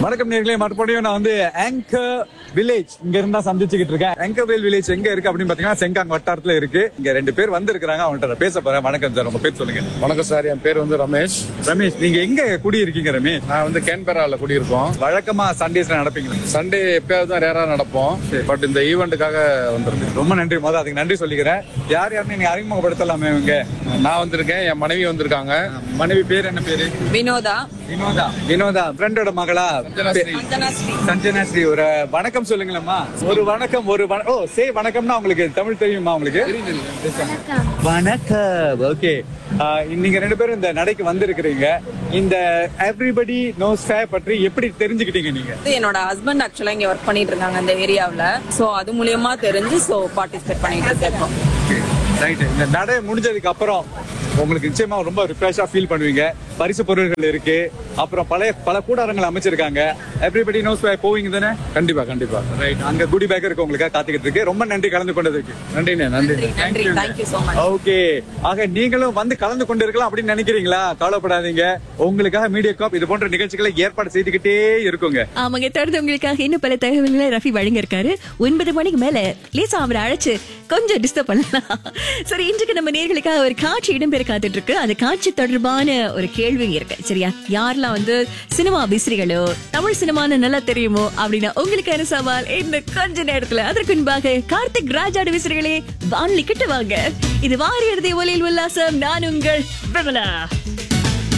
வணக்கம் நேர்களே மறுபடியும் நான் வந்து ஆங்கர் வில்லேஜ் இங்க இருந்தா சந்திச்சுக்கிட்டு இருக்கேன் ஆங்கர்வேல் வில்லேஜ் எங்க இருக்கு அப்படின்னு பாத்தீங்கன்னா செங்காங் வட்டாரத்துல இருக்கு இங்க ரெண்டு பேர் வந்திருக்காங்க அவங்கள்ட்ட நான் பேச போறேன் வணக்கம் சார் உங்க பேர் சொல்லுங்க வணக்கம் சார் என் பேர் வந்து ரமேஷ் ரமேஷ் நீங்க எங்க குடி இருக்கீங்க ரமேஷ் நான் வந்து கேன்பெரால குடியிருக்கோம் வழக்கமா சண்டேஸ்ல நடப்பீங்க சண்டே எப்பயாவது தான் ரேரா நடப்போம் பட் இந்த ஈவெண்ட்டுக்காக வந்திருக்கு ரொம்ப நன்றி மொதல் அதுக்கு நன்றி சொல்லிக்கிறேன் யார் யாருன்னு நீங்க அறிமுகப்படுத்தலாமே இவங்க நான் வந்திருக்கேன் என் மனைவி வந்திருக்காங்க மனைவி பேர் என்ன பேரு வினோதா வினோதா வினோதா ஃப்ரெண்டோட மகளா சஞ்சனா ஸ்ரீ. அஞ்சனா ஸ்ரீ சஞ்சனா ஸ்ரீ ஒரு வணக்கம் சொல்லுங்களேம்மா ஒரு வணக்கம் ஒரு வண- ஓ சே வணக்கம்னா உங்களுக்கு தமிழ் தெரியுமா உங்களுக்கு வணக்கம் ஓகே நீங்க ரெண்டு பேரும் இந்த நடைக்கு வந்திருக்கிறீங்க இந்த எவ்ரிபடி நோஸ் ஃபே பற்றி எப்படி தெரிஞ்சுக்கிட்டீங்க நீங்க இது என்னோட ஹஸ்பண்ட் ஆக்சுவலா இங்க ஒர்க் பண்ணிட்டு இருக்காங்க இந்த ஏரியாவுல சோ அது மூலியமா தெரிஞ்சு சோ பார்ட்டிசிபேட் பண்ணிட்டு இருக்கோம் ரைட் இந்த நடை முடிஞ்சதுக்கு அப்புறம் உங்களுக்கு நிச்சயமா ரொம்ப ரிஃப்ரெஷ்ஷா ஃபீல் பண்ணுவீங்க பரிசு பொருட்கள் இருக்கு அப்புறம் பழைய பல கூடாரங்கள் அமைச்சிருக்காங்க எவ்ரிபடி நோஸ் ஃபே போவீங்க தானே கண்டிப்பா கண்டிப்பா ரைட் அங்க குடி பேக் இருக்கு உங்களுக்காக காத்துக்கிட்டு இருக்கு ரொம்ப நன்றி கலந்து கொண்டதுக்கு நன்றிண்ணே நன்றி நன்றி தேங்க்யூ சோ மச் ஓகே ஆக நீங்களும் வந்து கலந்து கொண்டு இருக்கலாம் அப்படின்னு நினைக்கிறீங்களா கவலைப்படாதீங்க உங்களுக்காக மீடியா காப் இது போன்ற நிகழ்ச்சிகளை ஏற்பாடு செய்துக்கிட்டே இருக்குங்க ஆமாங்க தொடர்ந்து உங்களுக்காக இன்னும் பல தகவல்களை ரஃபி வழங்க இருக்காரு ஒன்பது மணிக்கு மேல லேசா அவரை அழைச்சு கொஞ்சம் டிஸ்டர்ப் பண்ணலாம் சரி இன்றைக்கு நம்ம நேர்களுக்காக ஒரு காட்சி இடம்பெற காத்துட்டு இருக்கு அந்த காட்சி தொடர்பான ஒரு கேள்வி இருக்கு சரியா யாரெல்லாம் வந்து சினிமா அபிசிரிகளோ தமிழ் சினிமான்னு நல்லா தெரியுமோ அப்படின்னா உங்களுக்கான சவால் இந்த கொஞ்ச நேரத்துல அதற்கு முன்பாக கார்த்திக் ராஜாடு விசிறிகளே வானொலி கிட்ட வாங்க இது வாரி எழுதிய ஒலியில் உல்லாசம் நான் உங்கள் பிரபலா